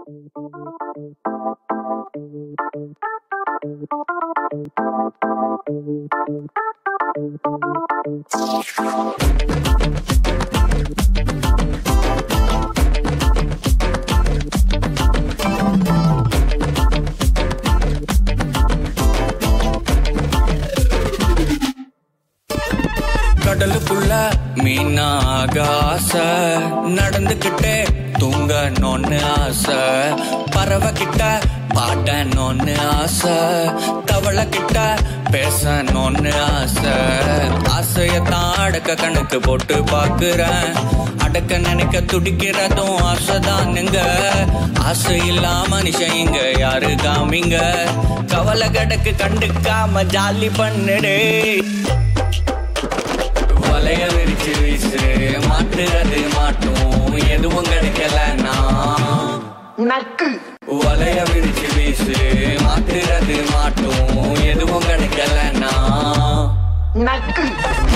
கடலுக்குள்ள மீனாக ஆசை நடந்துகிட்டே தூங்கணும்னு ஆசை பறவை கிட்ட பாடணும்னு ஆசை தவளை கிட்ட பேசணும்னு ஆசை ஆசையத்தான் அடக்க கணக்கு போட்டு பாக்குறேன் அடக்க நினைக்க துடிக்கிறதும் ஆசைதானுங்க ஆசை இல்லாம மனுஷன் இங்க யாரு காமிங்க கவலை கிடக்கு கண்டுக்காம ஜாலி பண்ணுடே வலைய விரிச்சு வீசு மாட்டுறது மாட்டும் எதுவும் கிடைக்கலன்னா நக்கு வலைய விரிச்சு வீசு மாட்டுறது மாட்டும் எதுவும் கிடைக்கலன்னா நக்கு